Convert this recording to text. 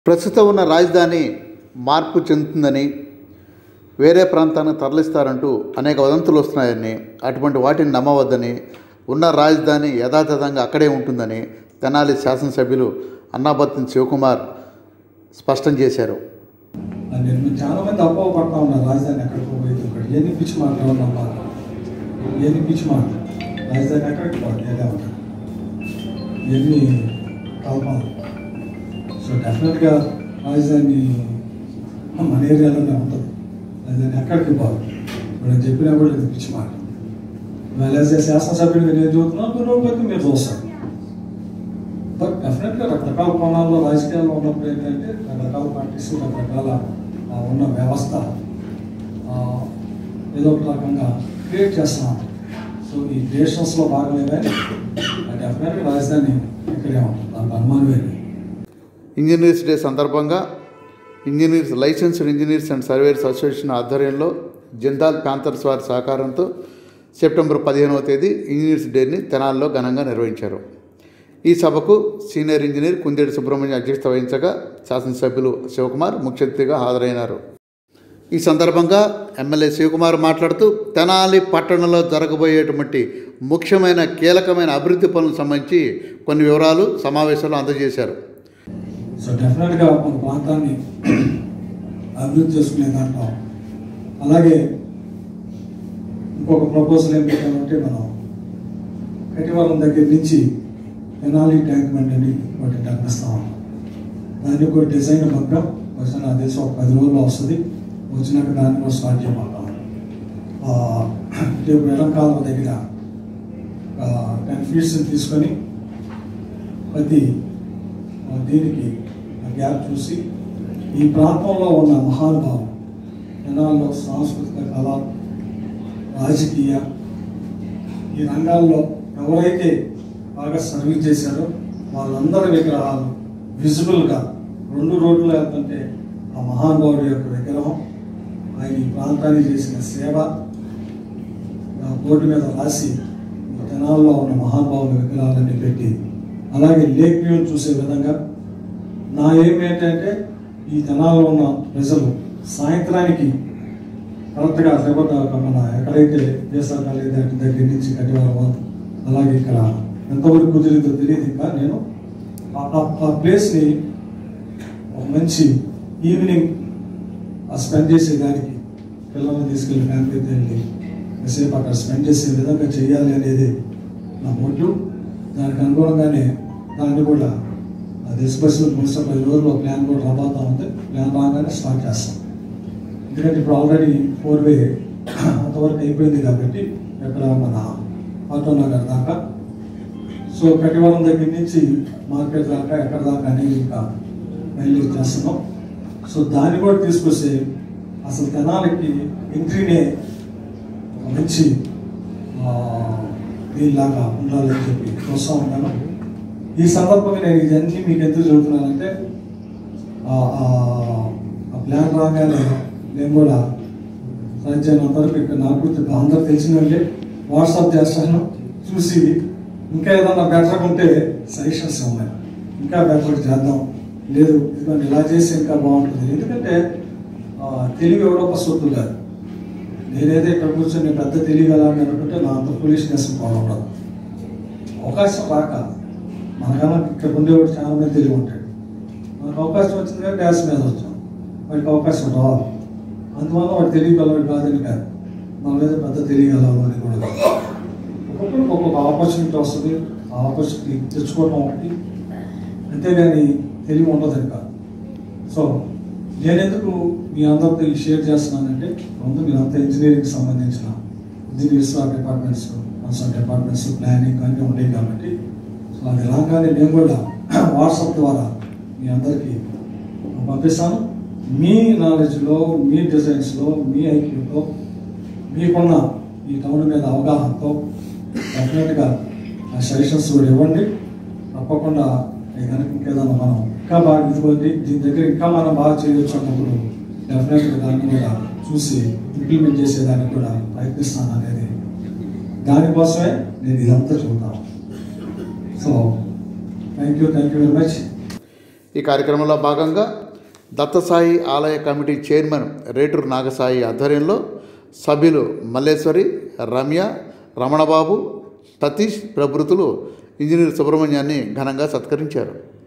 ప్రస్తుతం ఉన్న రాజధాని మార్పు చెందుతుందని వేరే ప్రాంతానికి తరలిస్తారంటూ అనేక వదంతులు వస్తున్నాయని అటువంటి వాటిని నమ్మవద్దని ఉన్న రాజధాని యథాతథంగా అక్కడే ఉంటుందని తెనాలి శాసనసభ్యులు అన్నాబత్తిన శివకుమార్ స్పష్టం చేశారు అది నేను చాలా మంది అపోహ పడతా ఉన్నారు రాజధాని ఎక్కడికి పోయింది ఒకటి ఎన్ని పిచ్చి మాటలు నమ్మాలి ఎన్ని పిచ్చి మాట రాజధాని ఎక్కడికి పోవాలి ఏదే ఉంటుంది ఎన్ని కల్పాలి సో డెఫినెట్గా రాజధాని మన ఏరియాలోనే ఉంటుంది రాజధాని ఎక్కడికి పోవాలి ఇప్పుడు నేను చెప్పినా కూడా ఇది పిచ్చి మాట వేలేసే శాసనసభ్యుడిగా నేను చూస్తున్నాను కొన్ని రోజుల క్రితం మీరు చూస్తాను బట్ డెఫినెట్గా రకరకాల కోణాల్లో రాజకీయాల్లో ఉన్నప్పుడు ఏంటంటే రకరకాల పార్టీస్ రకరకాల ఆ, ఉన్న వ్యవస్థ ఆ, ఏదో ఒక రకంగా క్రియేట్ చేస్తున్నాం సో ఈ క్రియేషన్స్లో భాగమే కానీ డెఫినెట్గా రాజధాని ఇక్కడే ఉంటుంది దాంట్లో అనుమానమే లేదు ఇంజనీర్స్ డే సందర్భంగా engineers licensed engineers and surveyors association ఆధ్వర్యంలో జిందాల్ ప్యాంథర్స్ వారి సహకారంతో సెప్టెంబర్ పదిహేనవ తేదీ ఇంజనీర్స్ డేని తెనాల్లో ఘనంగా నిర్వహించారు ఈ సభకు సీనియర్ ఇంజనీర్ కుందేటి సుబ్రహ్మణ్యం అధ్యక్షత వహించగా శాసనసభ్యులు శివకుమార్ ముఖ్య అతిథిగా హాజరైనారు ఈ సందర్భంగా ఎమ్మెల్యే శివకుమార్ మాట్లాడుతూ తెనాలి పట్టణంలో జరగబోయేటువంటి ముఖ్యమైన కీలకమైన అభివృద్ధి పనులకు సంబంధించి కొన్ని వివరాలు సమావేశంలో అందజేశారు సో డెఫినెట్గా మన ప్రాంతాన్ని అభివృద్ధి చేసుకునే దాంట్లో అలాగే ఇంకొక ప్రపోజల్ ఏం పెట్టామంటే మనం కటివరం దగ్గర నుంచి తెనాలి ట్యాంక్ బండ్ అని ఒకటి నిర్మిస్తాం దాన్ని కూడా డిజైన్ మొత్తం వచ్చిన నా తెలిసి ఒక పది రోజుల్లో వస్తుంది వచ్చినాక దాన్ని కూడా స్టార్ట్ చేయబోతాం రేపు ఎడంకాలం దగ్గర టెన్ ఫీట్స్ తీసుకొని ప్రతి ఆ, దీనికి ఆ గ్యాప్ చూసి ఈ ప్రాంతంలో ఉన్న మహానుభావం జనాల్లో సాంస్కృతిక కళ రాజకీయ ఈ రంగాల్లో ఎవరైతే బాగా సర్వీస్ చేశారో వాళ్ళందరి విగ్రహాలు విజిబుల్గా రెండు రోడ్లు వెళ్తుంటే ఆ మహానుభావుడి యొక్క విగ్రహం ఆయన ఈ ప్రాంతానికి చేసిన సేవ ఆ బోర్డు మీద రాసి ఈ జనాల్లో ఉన్న మహానుభావుల విగ్రహాలన్నీ పెట్టి అలాగే లేక్ వ్యూని చూసే విధంగా నా ఏం ఏంటంటే ఈ జనాల్లో ఉన్న ప్రజలు సాయంత్రానికి కరెక్ట్గా రేపటి మన ఎక్కడైతే దేశాల కాలేజీ దాటి దగ్గర నుంచి కటివారం అలాగే ఇక్కడ ఎంతవరకు కుదిరిందో తెలియదు ఇంకా నేను ఆ- ఆ- ఆ ప్లేస్ని ఒక మంచి ఈవినింగ్ ఆ స్పెండ్ చేసేదానికి పిల్లల్ని తీసుకెళ్ళి ఫ్యామిలీతో వెళ్ళి కాసేపు అక్కడ స్పెండ్ చేసే విధంగా చేయాలి అనేది నా మోటివ్ దానికి అనుగుణంగానే దాన్ని కూడా అది ఎస్పెషల్ మున్సిపల్ పది రోజుల్లో ప్లాన్ కూడా రాబోతా ఉంది ప్లాన్ రాగానే స్టార్ట్ చేస్తాం ఎందుకంటే ఇప్పుడు ఆల్రెడీ ఫోర్ వే అంతవరకు అయిపోయింది కాబట్టి ఎక్కడ మన ఆటో నగర్ దాకా సో కటివరం దగ్గర నుంచి మార్కెట్ దాకా ఎక్కడ దాకా అనేది ఇంకా బయలుదేరి చేస్తున్నాం సో దాన్ని కూడా తీసుకొస్తే అసలు జనాలకి ఎంట్రీనే ఒక మంచి ఆ, దీనిలాగా ఉండాలని చెప్పి చూస్తూ ఉంటాను ఈ సందర్భంగా నేను ఇవన్నీ మీకు ఎందుకు చెబుతున్నానంటే ఆ ఆ- ఆ ప్లాన్ రాగానే నేను కూడా సాధ్యమైనంత వరకు ఇక్కడ నాకు గురించి అందరూ తెలిసినంటే వాట్సాప్ చేస్తాను చూసి ఇంకా ఏదన్నా బెటర్ ఉంటే సజెషన్స్ ఉన్నాయి ఇంకా బెటర్ చేద్దాం లేదు ఇదిగోండి ఇలా చేస్తే ఇంకా బాగుంటుంది ఎందుకంటే ఆ, తెలివి ఎవరో సొత్తు కాదు నేనైతే ఇక్కడ కూర్చొని నేను పెద్ద తెలియగలని అనుకుంటే నా అంత పొలిష్నెస్ బాగుండదు అవకాశం రాక మనకన్నా ఇక్కడ ఉండేవాడు చాలా మంది తెలివి ఉంటాడు మనకు అవకాశం వచ్చింది కానీ డ్యాన్స్ మీద వచ్చాం వాడికి అవకాశం రావాలి అందువల్ల వాడు తెలియగలవాడు కాదని కాదు మన మీద పెద్ద తెలియగలవు అని కూడా కాదు. ఒక్కొక్కరికి ఒక్కొక్క ఆపర్చునిటీ వస్తుంది ఆ ఆపర్చునిటీ తెచ్చుకోవడం ఒకటి అంతేగాని తెలివి ఉండదని కాదు సో నేను ఎందుకు మీ అందరితో ఈ షేర్ చేస్తున్నానంటే ముందు మీరంతా ఇంజనీరింగ్ సంబంధించిన engineers departments consult departments planning అన్నీ ఉంటాయి కాబట్టి సో అది రాగానే నేను కూడా వాట్సాప్ ద్వారా మీ అందరికీ పంపిస్తాను మీ నాలెడ్జ్లో మీ డిజైన్స్లో మీ ఐక్యూతో మీకున్న ఈ టౌన్ మీద అవగాహనతో డెఫినెట్గా ఆ సజెషన్స్ కూడా ఇవ్వండి తప్పకుండా ఇది కనుక ఇంకేదన్నా మనం ఇంకా బాగా ఇదిగోండి దీని దగ్గర ఇంకా మనం బాగా చేయొచ్చు అన్నప్పుడు డెఫినెట్గా దాన్ని కూడా చూసి ఇంప్లిమెంట్ చేసేదానికి కూడా ప్రయత్నిస్తాను అనేది దానికోసమే నేను ఇదంతా చూద్దాం so thank you thank you very much ఈ కార్యక్రమంలో భాగంగా దత్తసాయి ఆలయ కమిటీ చైర్మన్ రేటూరు నాగసాయి ఆధ్వర్యంలో సభ్యులు మల్లేశ్వరి రమ్య రమణబాబు సతీష్ ప్రభృతులు ఇంజనీర్ సుబ్రహ్మణ్యాన్ని ఘనంగా సత్కరించారు